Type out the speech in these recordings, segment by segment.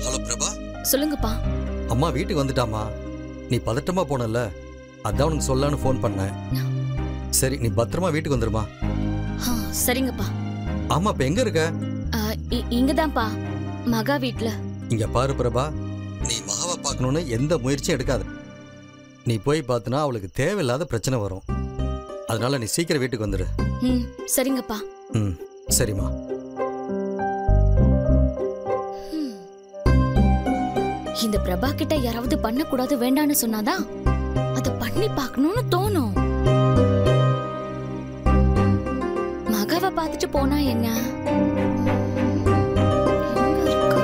Hello Prabha சொல்லுங்கப்பா அம்மா வீட்டுக்கு வந்துட்டாமா நீ பதட்டமா போனல அதான் உனக்கு சொல்லலான்னு ஃபோன் பண்ணேன் சரி நீ பத்திரமா வீட்டுக்கு வந்துருமா ஆ, சரிங்கப்பா ஆமா இப்ப எங்க இருக்க ஆ, இ- இங்கதான்ப்பா மகா வீட்ல இங்க பாரு பிரபா நீ மகாவை பார்க்கணும்னு எந்த முயற்சியும் எடுக்காத நீ போய் பார்த்தினா அவளுக்கு தேவையில்லாத பிரச்சனை வரும் அதனால நீ சீக்கிரம் வீட்டுக்கு வந்துடு ம் சரிங்கப்பா ம் சரிம்மா ம். இந்த பிரபா கிட்ட யாராவது பண்ணக்கூடாது வேண்டான்னு சொன்னாதான் அத பண்ணி பார்க்கணும்னு தோணும் மகாவை பார்த்துட்டு போனா என்ன எங்க இருக்கா?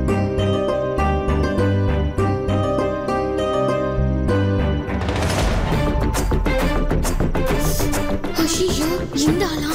ஐயையோ, இந்த ஆளா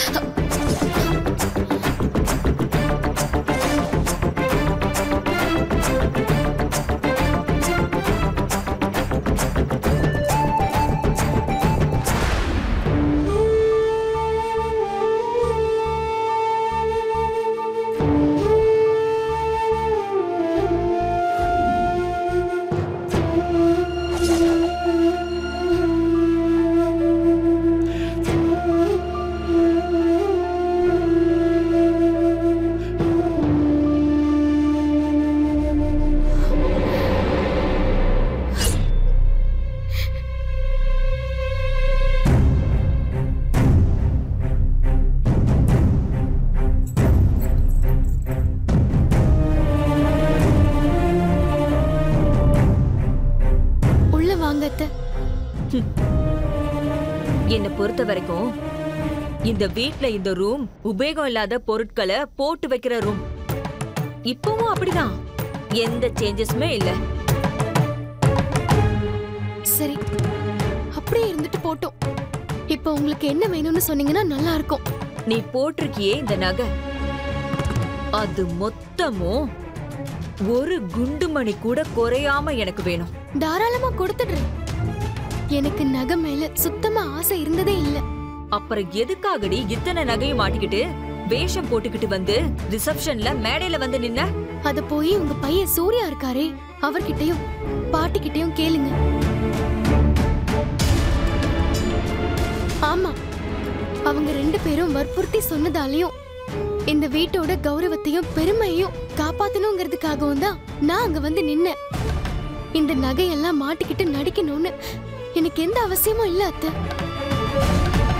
உள்ள வாங்க அத்தை என்னை பொறுத்த வரைக்கும் இந்த வீட்ல இந்த ரூம் உபயோகம் இல்லாத பொருட்களை போட்டு வைக்கிற ரூம் இப்பவும் அப்படிதான் எந்த சேஞ்சஸுமே இல்ல சரி அப்படியே இருந்துட்டு போட்டோம் இப்போ உங்களுக்கு என்ன வேணும்னு சொன்னீங்கன்னா நல்லா இருக்கும் நீ போட்டிருக்கியே இந்த நகை அது மொத்தமும் ஒரு குண்டுமணி கூட குறையாம எனக்கு வேணும் தாராளமா கொடுத்துடுறேன் எனக்கு நகை மேல சுத்தமா ஆசை இருந்ததே இல்ல அப்புறம் எதுக்காகடி இத்தனை நகையும் மாட்டிக்கிட்டு வேஷம் போட்டுக்கிட்டு வந்து ரிசப்ஷன்ல மேடையில வந்து நின்ன அத போய் உங்க பையன் சூர்யா இருக்காரே அவர்கிட்டயும் பாட்டிக்கிட்டயும் கேளுங்க ஆமா அவங்க ரெண்டு பேரும் வற்புறுத்தி சொன்னதாலையும் இந்த வீட்டோட கௌரவத்தையும் பெருமையையும் காப்பாத்தணுங்கிறதுக்காகவும் தான் நான் அங்க வந்து நின்னேன் இந்த நகையெல்லாம் மாட்டிக்கிட்டு நடிக்கணும்னு எனக்கு எந்த அவசியமும் இல்ல அத்தை